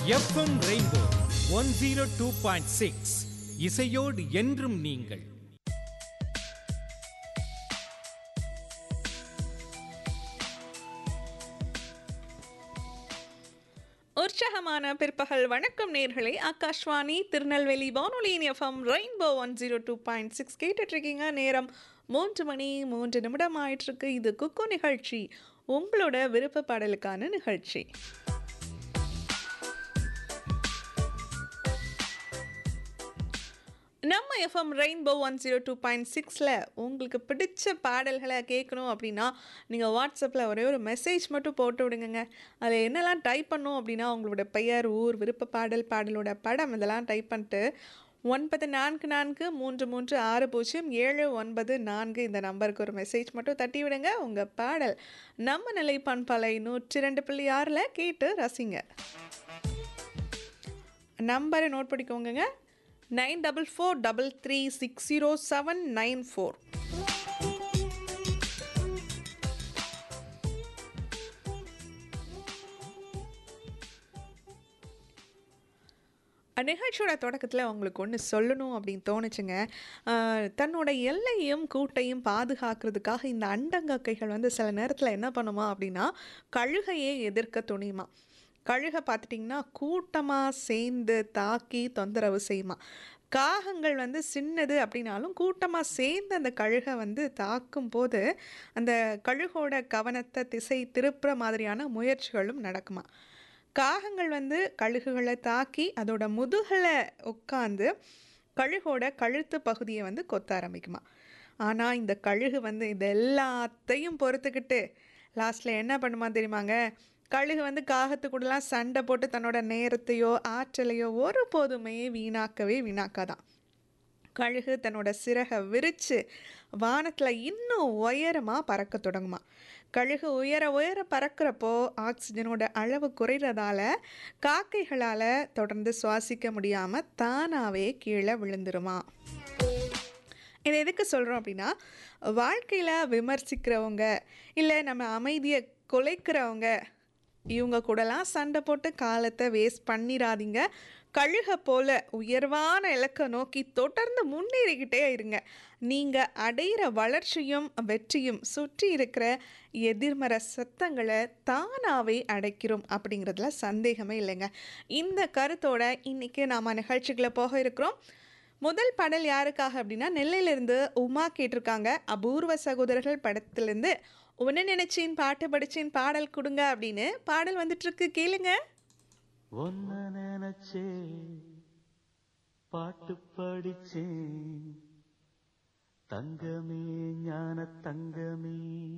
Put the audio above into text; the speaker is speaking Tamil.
FM rainbow one zero two point six இசையோடு என்றும் நீங்கள் உற்சாகமான பிற்பகல் வணக்கம் நேர்களே ஆகாஷ்வாணி திருநெல்வேலி வானொலியின் FM rainbow one zero two point six கேட்டுட்ருக்கீங்க நேரம் மூன்று மணி மூன்று நிமிடம் ஆயிட்டிருக்கு இது குக்கு நிகழ்ச்சி உங்களோட விருப்ப பாடலுக்கான நிகழ்ச்சி நம்ம FM rainbow one zero two point சிக்ஸில் உங்களுக்கு பிடிச்ச பாடல்களை கேட்கணும் அப்படின்னா நீங்கள் வாட்ஸ்அப்பில் ஒரே ஒரு மெசேஜ் மட்டும் போட்டு விடுங்க அதில் என்னெல்லாம் டைப் பண்ணும் அப்படின்னா உங்களோட பெயர் ஊர் விருப்ப பாடல் பாடலோட படம் இதெல்லாம் டைப் பண்ணிட்டு ஒன்பது நான்கு நான்கு மூன்று மூன்று ஆறு பூஜ்ஜியம் ஏழு ஒன்பது நான்கு இந்த நம்பருக்கு ஒரு மெசேஜ் மட்டும் தட்டி விடுங்க உங்கள் பாடல் நம்ம நிலை பண்பலை நூற்றி ரெண்டு புள்ளி ஆறில் கேட்டு ரசிங்க நம்பரை நோட் பண்ணிக்கோங்க nine double four double three six zero seven nine four நிகழ்ச்சியோட தொடக்கத்தில் உங்களுக்கு ஒன்று சொல்லணும் அப்படின்னு தோணுச்சுங்க ஆஹ் தன்னோட எல்லையும் கூட்டையும் பாதுகாக்கிறதுக்காக இந்த அண்டங்கக்கைகள் வந்து சில நேரத்தில் என்ன பண்ணுமா அப்படின்னா கழுகையே எதிர்க்க துணியுமா கழுகை பார்த்துட்டிங்கன்னா கூட்டமாக சேர்ந்து தாக்கி தொந்தரவு செய்யுமா காகங்கள் வந்து சின்னது அப்படின்னாலும் கூட்டமாக சேர்ந்து அந்த கழுகை வந்து தாக்கும் போது அந்த கழுகோட கவனத்தை திசை திருப்புற மாதிரியான முயற்சிகளும் நடக்குமா காகங்கள் வந்து கழுகுகளை தாக்கி அதோட முதுகலை உட்காந்து கழுகோட கழுத்து பகுதியை வந்து கொத்த ஆரம்பிக்குமா ஆனால் இந்த கழுகு வந்து இது எல்லாத்தையும் பொறுத்துக்கிட்டு லாஸ்ட்டில் என்ன பண்ணுமா தெரியுமாங்க கழுகு வந்து காகத்து கூடலாம் சண்டை போட்டு தன்னோட நேரத்தையோ ஆற்றலையோ ஒருபோதுமே வீணாக்கவே வீணாக்காதான் கழுகு தன்னோட சிறகை விரித்து வானத்தில் இன்னும் உயரமாக பறக்க தொடங்குமா கழுகு உயர உயர பறக்கிறப்போ ஆக்சிஜனோட அளவு குறைகிறதால காக்கைகளால் தொடர்ந்து சுவாசிக்க முடியாமல் தானாகவே கீழே விழுந்துருமா இதை எதுக்கு சொல்கிறோம் அப்படின்னா வாழ்க்கையில் விமர்சிக்கிறவங்க இல்லை நம்ம அமைதியை குலைக்கிறவங்க இவங்க கூடலாம் சண்டை போட்டு காலத்தை வேஸ்ட் பண்ணிடாதீங்க கழுக போல உயர்வான இலக்கை நோக்கி தொடர்ந்து முன்னேறிக்கிட்டே இருங்க நீங்கள் அடையிற வளர்ச்சியும் வெற்றியும் சுற்றி இருக்கிற எதிர்மறை சத்தங்களை தானாகவே அடைக்கிறோம் அப்படிங்கிறதுல சந்தேகமே இல்லைங்க இந்த கருத்தோட இன்றைக்கி நாம் நிகழ்ச்சிகளை போக இருக்கிறோம் முதல் பாடல் யாருக்காக அப்படின்னா நெல்லையிலிருந்து உமா கேட்டிருக்காங்க அபூர்வ சகோதரர்கள் படத்துலேருந்து உன்ன நினைச்சேன் பாட்டு படிச்சேன் பாடல் கொடுங்க அப்படின்னு பாடல் வந்துட்டு இருக்கு கேளுங்க ஒன்ன நினைச்சே பாட்டு படிச்சேன் தங்கமே ஞான தங்கமே